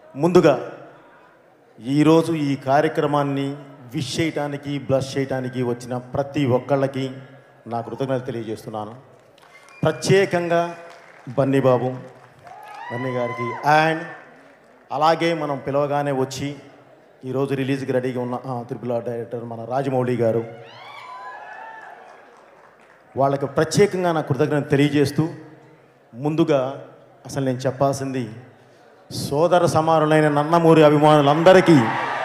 ముందుగా ఈరోజు ఈ కార్యక్రమాన్ని విష్ చేయటానికి బ్లస్ చేయటానికి వచ్చిన ప్రతి ఒక్కళ్ళకి నా కృతజ్ఞత తెలియజేస్తున్నాను ప్రత్యేకంగా బన్నీ బాబు బన్నీ గారికి అండ్ అలాగే మనం పిలవగానే వచ్చి ఈరోజు రిలీజ్కి రెడీగా ఉన్న ఆ, త్రిపుల డైరెక్టర్ మన రాజమౌళి గారు వాళ్ళకి ప్రత్యేకంగా నా కృతజ్ఞత తెలియజేస్తూ ముందుగా అసలు నేను చెప్పాల్సింది సోదర సమానులైన నన్నమూరి అభిమానులందరికీ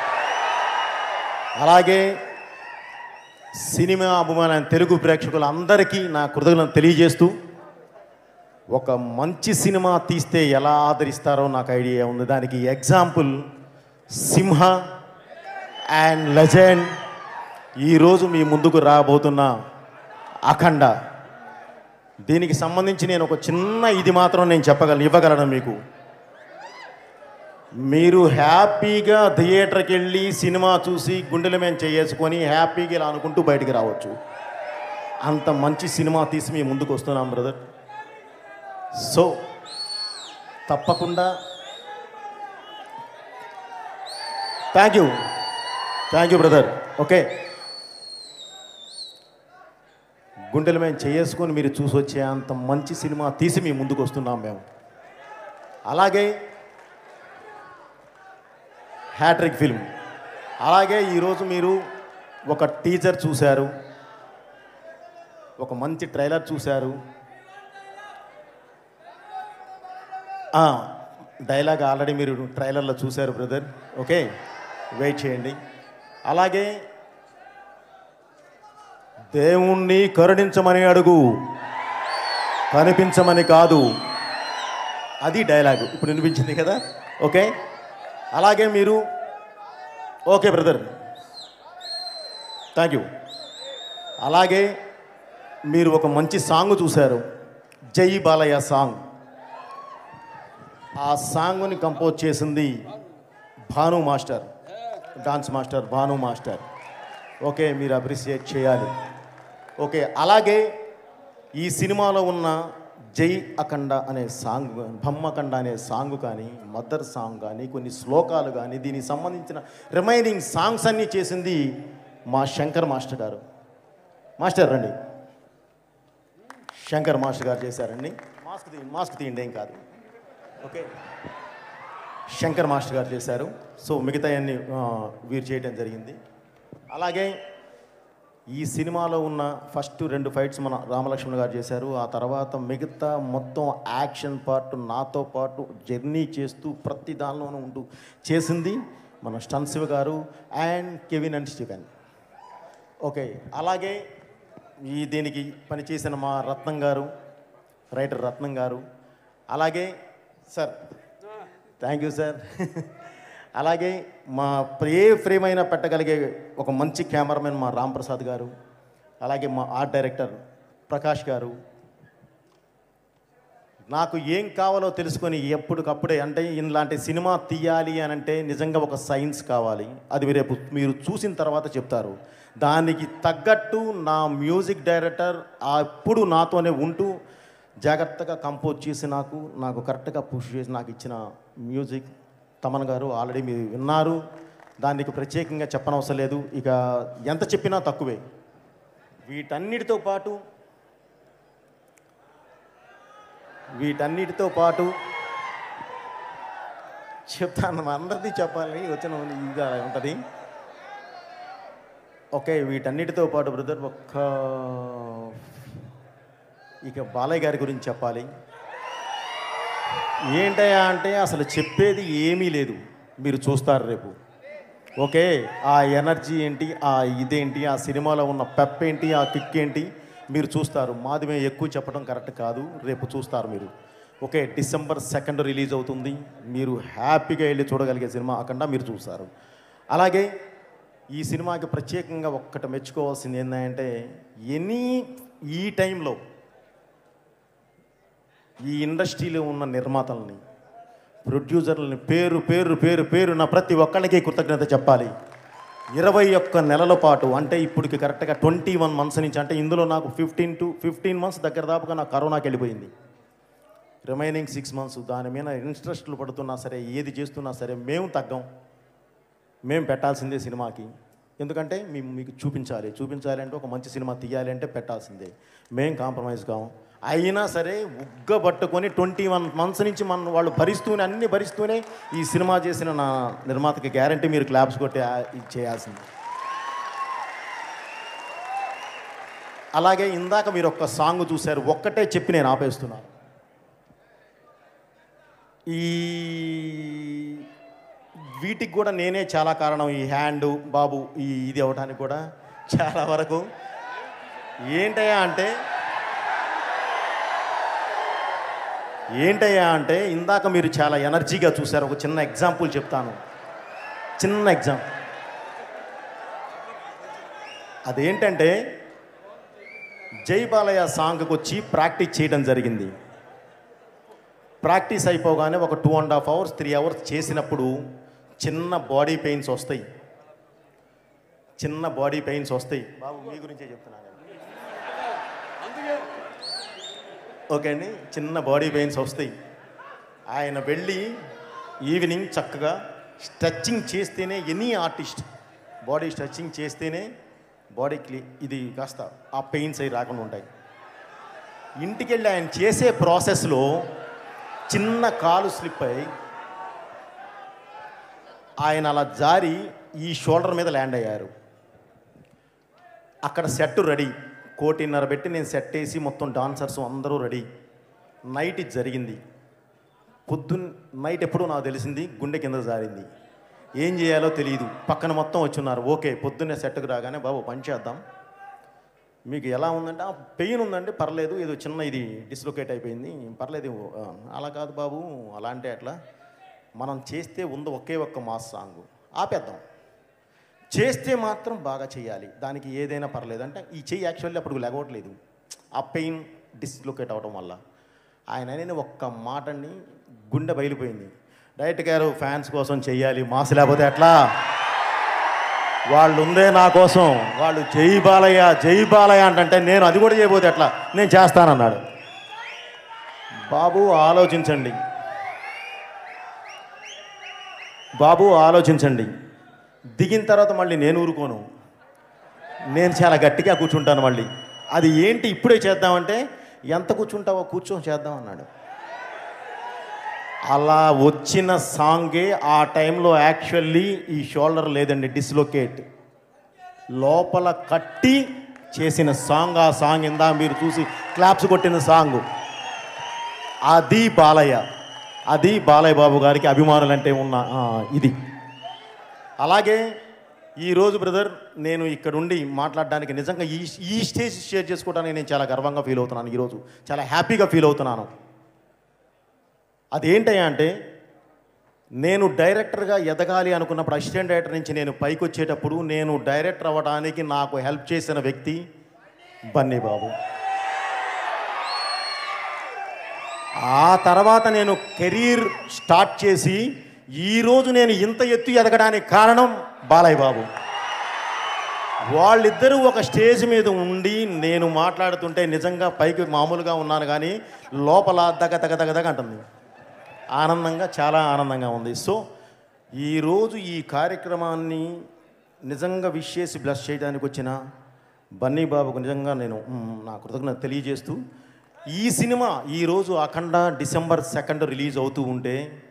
అలాగే సినిమా అభిమాన తెలుగు ప్రేక్షకులందరికీ నా కృతజ్ఞత తెలియజేస్తూ ఒక మంచి సినిమా తీస్తే ఎలా ఆదరిస్తారో నాకు ఐడియా ఉంది దానికి ఎగ్జాంపుల్ సింహ అండ్ లెజెండ్ ఈరోజు మీ ముందుకు రాబోతున్న అఖండ దీనికి సంబంధించి నేను ఒక చిన్న ఇది మాత్రం నేను చెప్పగలను ఇవ్వగలను మీకు మీరు హ్యాపీగా థియేటర్కి వెళ్ళి సినిమా చూసి గుండెల మీద చేసుకొని హ్యాపీగా ఇలా అనుకుంటూ బయటికి రావచ్చు అంత మంచి సినిమా తీసి మీ ముందుకు వస్తున్నాం బ్రదర్ సో తప్పకుండా thank you thank you brother okay గుండెల మేము చేసుకొని మీరు చూసి వచ్చే అంత మంచి సినిమా తీసి మీ ముందుకు వస్తున్నాం మేము అలాగే హ్యాట్రిక్ ఫిల్మ్ అలాగే ఈరోజు మీరు ఒక టీజర్ చూశారు ఒక మంచి ట్రైలర్ చూశారు ఆ, డైలాగ్ ఆల్రెడీ మీరు ట్రైలర్లో చూశారు బ్రదర్ ఓకే వెయిట్ చేయండి అలాగే దేవుణ్ణి కరుణించమని అడుగు కనిపించమని కాదు అది డైలాగ్ ఇప్పుడు వినిపించింది కదా ఓకే అలాగే మీరు ఓకే బ్రదర్ థ్యాంక్ యూ అలాగే మీరు ఒక మంచి సాంగ్ చూశారు జై బాలయ్య సాంగ్ ఆ సాంగ్ని కంపోజ్ చేసింది Bhanu master dance master Bhanu master okay మీరు అప్రిసియేట్ చేయాలి ఓకే అలాగే ఈ సినిమాలో ఉన్న జై అఖండ అనే సాంగ్ బొమ్మకండ అనే సాంగ్ కానీ మదర్ సాంగ్ కానీ కొన్ని శ్లోకాలు కానీ దీనికి సంబంధించిన రిమైనింగ్ సాంగ్స్ అన్నీ చేసింది మా శంకర్ మాస్టర్ గారు మాస్టర్ రండి శంకర్ మాస్టర్ గారు చేశారండి మాస్క్ తీ మాస్క్ తీయండి ఏం కాదు ఓకే శంకర్ మాస్టర్ గారు చేశారు సో మిగతా అన్ని వీరు చేయడం జరిగింది అలాగే ఈ సినిమాలో ఉన్న ఫస్ట్ రెండు ఫైట్స్ మన రామలక్ష్మణ్ గారు చేశారు ఆ తర్వాత మిగతా మొత్తం యాక్షన్ పార్ట్ నాతో పాటు జర్నీ చేస్తూ ప్రతి దానిలోనూ ఉంటూ చేసింది మన Stun Shiva garu and Kevin and Steven okay అలాగే ఈ దీనికి పనిచేసిన మా రత్నం గారు రైటర్ రత్నం గారు అలాగే సార్ థ్యాంక్ యూ సార్ అలాగే మా ఏ ఫ్రేమ్ అయినా పెట్టగలిగే ఒక మంచి కెమెరామెన్ మా రామ్ ప్రసాద్ గారు అలాగే మా ఆర్ట్ డైరెక్టర్ ప్రకాష్ గారు నాకు ఏం కావాలో తెలుసుకొని ఎప్పటికప్పుడే అంటే ఇలాంటి సినిమా తీయాలి అని అంటే నిజంగా ఒక సైన్స్ కావాలి అది రేపు మీరు చూసిన తర్వాత చెప్తారు దానికి తగ్గట్టు నా మ్యూజిక్ డైరెక్టర్ అప్పుడు నాతోనే ఉంటూ జాగ్రత్తగా కంపోజ్ చేసి నాకు నాకు కరెక్ట్గా పుష్ చేసి నాకు ఇచ్చిన మ్యూజిక్ తమన్ గారు ఆల్రెడీ మీరు విన్నారు దానికి ప్రత్యేకంగా చెప్పనవసరం లేదు ఇక ఎంత చెప్పినా తక్కువే వీటన్నిటితో పాటు వీటన్నిటితో పాటు చెప్తాను మా అందరిది చెప్పాలి వచ్చిన ఇది ఉంటుంది ఓకే వీటన్నిటితో పాటు బ్రదర్ ఒక్క ఇక బాలయ్య గారి గురించి చెప్పాలి ఏంటయ్యా అంటే అసలు చెప్పేది ఏమీ లేదు మీరు చూస్తారు రేపు ఓకే ఆ ఎనర్జీ ఏంటి ఆ ఇదేంటి ఆ సినిమాలో ఉన్న పెప్ ఏంటి ఆ కిక్ ఏంటి మీరు చూస్తారు మాది మేము ఎక్కువ చెప్పడం కరెక్ట్ కాదు రేపు చూస్తారు మీరు ఓకే డిసెంబర్ సెకండ్ రిలీజ్ అవుతుంది మీరు హ్యాపీగా వెళ్ళి చూడగలిగే సినిమా అక్కడ మీరు చూస్తారు అలాగే ఈ సినిమాకి ప్రత్యేకంగా ఒక్కటి మెచ్చుకోవాల్సింది ఏంటంటే ఎనీ ఈ టైంలో ఈ ఇండస్ట్రీలో ఉన్న నిర్మాతల్ని ప్రొడ్యూసర్లని పేరు పేరు పేరు పేరు నా ప్రతి ఒక్కళ్ళకి కృతజ్ఞత చెప్పాలి ఇరవై ఒక్క నెలల పాటు అంటే ఇప్పటికి కరెక్ట్గా ట్వంటీ వన్ మంత్స్ నుంచి అంటే ఇందులో నాకు ఫిఫ్టీన్ టు ఫిఫ్టీన్ మంత్స్ దగ్గర దాపుగా నాకు కరోనాకి వెళ్ళిపోయింది రిమైనింగ్ సిక్స్ మంత్స్ దాని మీద ఇంట్రెస్ట్లు పడుతున్నా సరే ఏది చేస్తున్నా సరే మేము తగ్గం మేము పెట్టాల్సిందే సినిమాకి ఎందుకంటే మేము మీకు చూపించాలి చూపించాలి అంటే ఒక మంచి సినిమా తీయాలి అంటే పెట్టాల్సిందే మేం కాంప్రమైజ్ కాం అయినా సరే ఉగ్గబట్టుకొని ట్వంటీ వన్ మంత్స్ నుంచి మన వాళ్ళు భరిస్తూనే అన్ని భరిస్తూనే ఈ సినిమా చేసిన నా నిర్మాతకి గ్యారంటీ మీరు క్లాప్స్ కొట్టి ఆ- ఇది చేయాల్సింది అలాగే ఇందాక మీరు ఒక్క సాంగ్ చూశారు ఒక్కటే చెప్పి నేను ఆపేస్తున్నాను ఈ వీటికి కూడా నేనే చాలా కారణం ఈ హ్యాండ్ బాబు ఈ ఇది అవడానికి కూడా చాలా వరకు ఏంటయ్యా అంటే ఏంటయ్యా అంటే ఇందాక మీరు చాలా ఎనర్జీగా చూశారు ఒక చిన్న ఎగ్జాంపుల్ చెప్తాను చిన్న ఎగ్జాంపుల్ అదేంటంటే జై బాలయ్య సాంగ్కి వచ్చి ప్రాక్టీస్ చేయడం జరిగింది ప్రాక్టీస్ అయిపోగానే ఒక two and half hours three hours చేసినప్పుడు చిన్న బాడీ పెయిన్స్ వస్తాయి చిన్న బాడీ పెయిన్స్ వస్తాయి బాబు మీ గురించే చెప్తున్నాను ఓకే అండి చిన్న బాడీ పెయిన్స్ వస్తాయి ఆయన వెళ్ళి ఈవినింగ్ చక్కగా స్ట్రెచ్చింగ్ చేస్తేనే ఎనీ ఆర్టిస్ట్ బాడీ స్ట్రెచ్చింగ్ చేస్తేనే బాడీ క్లీ ఇది కాస్త ఆ పెయిన్స్ అవి రాకుండా ఉంటాయి ఇంటికి వెళ్ళి ఆయన చేసే ప్రాసెస్లో చిన్న కాలు స్లిప్ అయి ఆయన అలా జారి ఈ షోల్డర్ మీద ల్యాండ్ అయ్యారు అక్కడ సెట్ రెడీ కోటిన్నర పెట్టి నేను సెట్ వేసి మొత్తం డాన్సర్స్ అందరూ రెడీ నైట్ ఇది జరిగింది పొద్దున్న నైట్ ఎప్పుడూ నాకు తెలిసింది గుండె కింద జారింది ఏం చేయాలో తెలియదు పక్కన మొత్తం వచ్చున్నారు ఓకే పొద్దున్నే సెట్కి రాగానే బాబు పని చేద్దాం మీకు ఎలా ఉందంటే "ఆ, పెయిన్ ఉందండి పర్లేదు ఏదో చిన్న ఇది డిస్లొకేట్ అయిపోయింది పర్లేదు ఆ, అలా కాదు బాబు అలా అంటే అట్లా మనం చేస్తే ఉంది ఒకే ఒక్క మాస్ సాంగ్ ఆపేద్దాం చేస్తే మాత్రం బాగా చేయాలి దానికి ఏదైనా పర్లేదు అంటే ఈ చెయ్యి యాక్చువల్లీ అప్పుడు లెగవట్లేదు ఆ పెయిన్ డిస్లొకేట్ అవడం వల్ల ఆయన అనేది ఒక్క మాటని గుండె బయలిపోయింది డైరెక్ట్ గారు ఫ్యాన్స్ కోసం చెయ్యాలి మాస్ లేకపోతే ఎట్లా వాళ్ళు ఉందే నా కోసం వాళ్ళు జై బాలయ్య జై బాలయ్య అంటే నేను అది కూడా చేయబోతే ఎట్లా నేను చేస్తానన్నాడు బాబు ఆలోచించండి బాబు ఆలోచించండి దిగిన తర్వాత మళ్ళీ నేను ఊరుకోను నేను చాలా గట్టిగా కూర్చుంటాను మళ్ళీ అది ఏంటి ఇప్పుడే చేద్దామంటే ఎంత కూర్చుంటావో కూర్చొని చేద్దాం అన్నాడు అలా వచ్చిన సాంగే ఆ టైంలో యాక్చువల్లీ ఈ షోల్డర్ లేదండి డిస్లొకేట్ లోపల కట్టి చేసిన సాంగ్ ఆ సాంగ్ ఇందా మీరు చూసి క్లాప్స్ కొట్టిన సాంగ్ అది బాలయ్య అది బాలయ్య బాబు గారికి అభిమానులంటే ఉన్న ఆ, ఇది అలాగే ఈరోజు బ్రదర్ నేను ఇక్కడ ఉండి మాట్లాడడానికి నిజంగా ఈ ఈ స్టేజ్ షేర్ చేసుకోవడానికి నేను చాలా గర్వంగా ఫీల్ అవుతున్నాను ఈరోజు చాలా హ్యాపీగా ఫీల్ అవుతున్నాను అదేంటయ్యా అంటే నేను డైరెక్టర్గా ఎదగాలి అనుకున్నప్పుడు అసిస్టెంట్ డైరెక్టర్ నుంచి నేను పైకి వచ్చేటప్పుడు నేను డైరెక్టర్ అవ్వడానికి నాకు హెల్ప్ చేసిన వ్యక్తి బన్నీ బాబు ఆ తర్వాత నేను కెరీర్ స్టార్ట్ చేసి ఈరోజు నేను ఇంత ఎత్తు ఎదగడానికి కారణం బాలయ్య బాబు వాళ్ళిద్దరూ ఒక స్టేజ్ మీద ఉండి నేను మాట్లాడుతుంటే నిజంగా పైకి మామూలుగా ఉన్నాను కానీ లోపల దగ దగ దగ దగ అంటుంది ఆనందంగా చాలా ఆనందంగా ఉంది సో ఈరోజు ఈ కార్యక్రమాన్ని నిజంగా విష్ చేసి బ్లస్ చేయడానికి వచ్చిన బన్నీ బాబుకు నిజంగా నేను మ్, నా కృతజ్ఞత తెలియజేస్తూ ఈ సినిమా ఈరోజు అఖండ డిసెంబర్ సెకండ్ రిలీజ్ అవుతూ ఉంటే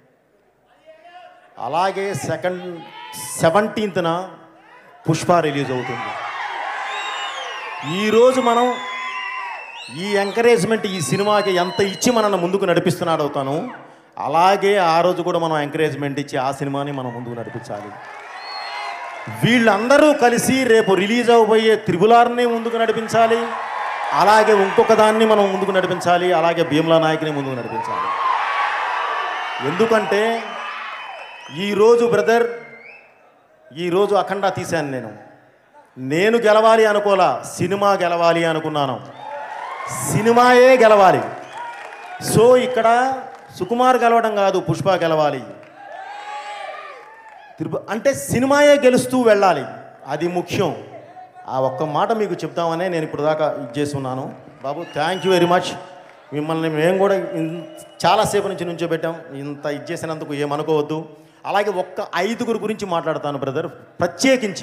అలాగే సెకండ్ సెవెంటీన్త్న పుష్ప రిలీజ్ అవుతుంది ఈరోజు మనం ఈ ఎంకరేజ్మెంట్ ఈ సినిమాకి ఎంత ఇచ్చి మనల్ని ముందుకు నడిపిస్తున్నాడు అవుతాను అలాగే ఆ రోజు కూడా మనం ఎంకరేజ్మెంట్ ఇచ్చి ఆ సినిమాని మనం ముందుకు నడిపించాలి వీళ్ళందరూ కలిసి రేపు రిలీజ్ అవబోయే త్రిబులార్ని ముందుకు నడిపించాలి అలాగే ఇంకొక దాన్ని మనం ముందుకు నడిపించాలి అలాగే భీమ్లా నాయక్ని ముందుకు నడిపించాలి ఎందుకంటే ఈరోజు బ్రదర్ ఈరోజు అఖండ తీశాను నేను నేను గెలవాలి అనుకోలా సినిమా గెలవాలి అనుకున్నాను సినిమాయే గెలవాలి సో ఇక్కడ సుకుమార్ గెలవడం కాదు పుష్ప గెలవాలి తిరుప అంటే సినిమాయే గెలుస్తూ వెళ్ళాలి అది ముఖ్యం ఆ ఒక్క మాట మీకు చెప్తామనే నేను ఇప్పుడు దాకా ఇది చేస్తున్నాను బాబు థ్యాంక్ యూ వెరీ మచ్ మిమ్మల్ని మేము కూడా ఇన్- చాలాసేపు నుంచి నుంచోబెట్టాం ఇంత ఇది చేసినందుకు ఏమనుకోవద్దు అలాగే ఒక్క ఐదుగురు గురించి మాట్లాడతాను బ్రదర్ ప్రత్యేకించి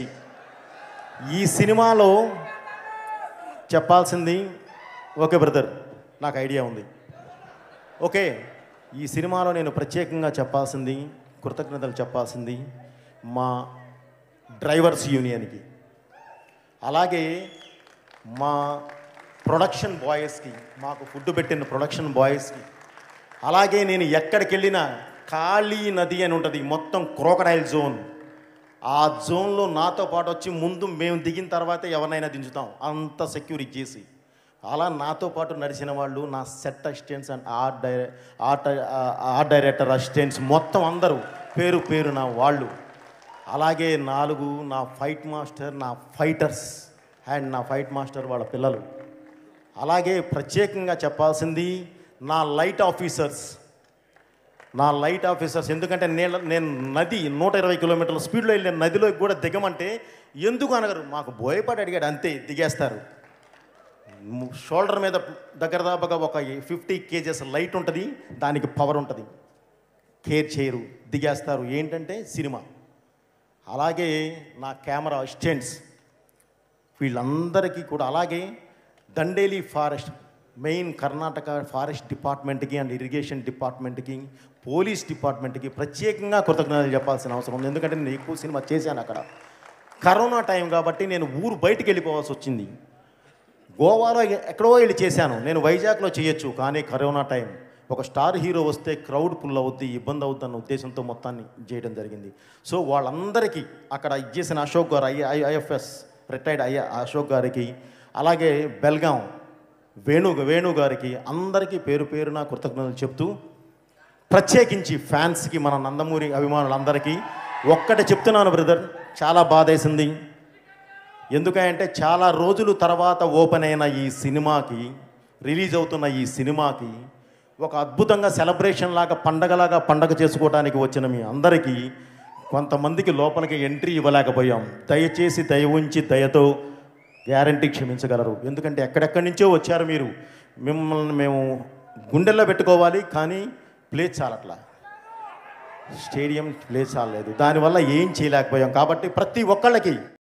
ఈ సినిమాలో చెప్పాల్సింది ఓకే బ్రదర్ నాకు ఐడియా ఉంది ఓకే ఈ సినిమాలో నేను ప్రత్యేకంగా చెప్పాల్సింది కృతజ్ఞతలు చెప్పాల్సింది మా డ్రైవర్స్ యూనియన్కి అలాగే మా ప్రొడక్షన్ బాయ్స్కి మాకు ఫుడ్ పెట్టిన ప్రొడక్షన్ బాయ్స్కి అలాగే నేను ఎక్కడికి వెళ్ళినా కాళీ నది అని ఉంటుంది మొత్తం క్రోకడైల్ జోన్ ఆ జోన్లో నాతో పాటు వచ్చి ముందు మేము దిగిన తర్వాత ఎవరినైనా దించుతాం అంత సెక్యూరిటీ చేసి అలా నాతో పాటు నడిచిన వాళ్ళు నా సెట్ అసిస్టెంట్స్ అండ్ ఆర్ట్ డై ఆర్ట్ ఆర్ట్ డైరెక్టర్ అసిస్టెంట్స్ మొత్తం అందరూ పేరు పేరు నా వాళ్ళు అలాగే నాలుగు నా ఫైట్ మాస్టర్ నా ఫైటర్స్ అండ్ నా ఫైట్ మాస్టర్ వాళ్ళ పిల్లలు అలాగే ప్రత్యేకంగా చెప్పాల్సింది నా లైట్ ఆఫీసర్స్ నా లైట్ ఆఫీసర్స్ ఎందుకంటే నేను నేను నది నూట ఇరవై కిలోమీటర్ల స్పీడ్లో వెళ్ళిన నదిలో కూడా దిగమంటే ఎందుకు అనగరు మాకు బోయపాటి అడిగాడు అంతే దిగేస్తారు ము- షోల్డర్ మీద దగ్గర దాపుగా ఒక ఫిఫ్టీ కేజెస్ లైట్ ఉంటుంది దానికి పవర్ ఉంటుంది కేర్ చేయరు దిగేస్తారు ఏంటంటే సినిమా అలాగే నా కెమెరా అసిస్టెంట్స్ వీళ్ళందరికీ కూడా అలాగే Dandeli forest main Karnataka forest డిపార్ట్మెంట్కి అండ్ ఇరిగేషన్ డిపార్ట్మెంట్కి పోలీస్ డిపార్ట్మెంట్కి ప్రత్యేకంగా కృతజ్ఞతలు చెప్పాల్సిన అవసరం ఉంది ఎందుకంటే నేను ఎక్కువ సినిమా చేశాను అక్కడ కరోనా టైం కాబట్టి నేను ఊరు బయటికి వెళ్ళిపోవాల్సి వచ్చింది గోవాలో ఎక్కడో వెళ్ళి చేశాను నేను వైజాగ్లో చేయొచ్చు కానీ కరోనా టైం ఒక స్టార్ హీరో వస్తే క్రౌడ్ పుల్ అవుద్ది ఇబ్బంది అవుద్ది అన్న ఉద్దేశంతో మొత్తాన్ని చేయడం జరిగింది సో వాళ్ళందరికీ అక్కడ ఇది చేసిన అశోక్ గారు ఐ ఐ ఐఎఫ్ఎస్ రిటైర్డ్ అయ్యే అశోక్ గారికి అలాగే బెల్గాం వేణు వేణు గారికి అందరికీ పేరు పేరున కృతజ్ఞతలు చెప్తూ ప్రత్యేకించి ఫ్యాన్స్కి మన నందమూరి అభిమానులందరికీ ఒక్కటే చెప్తున్నాను బ్రదర్ చాలా బాధేసింది ఎందుకంటే చాలా రోజుల తర్వాత ఓపెన్ అయిన ఈ సినిమాకి రిలీజ్ అవుతున్న ఈ సినిమాకి ఒక అద్భుతంగా సెలబ్రేషన్ లాగా పండగలాగా పండగ చేసుకోవడానికి వచ్చిన మీ అందరికీ కొంతమందికి లోపలికి ఎంట్రీ ఇవ్వలేకపోయాం దయచేసి దయ ఉంచి దయతో గ్యారంటీ క్షమించగలరు ఎందుకంటే ఎక్కడెక్కడి నుంచో వచ్చారు మీరు మిమ్మల్ని మేము గుండెల్లో పెట్టుకోవాలి కానీ ప్లేస్ చాలట్లా స్టేడియం ప్లేస్ చాలలేదు దానివల్ల ఏం చేయలేకపోయాం కాబట్టి ప్రతి ఒక్కళ్ళకి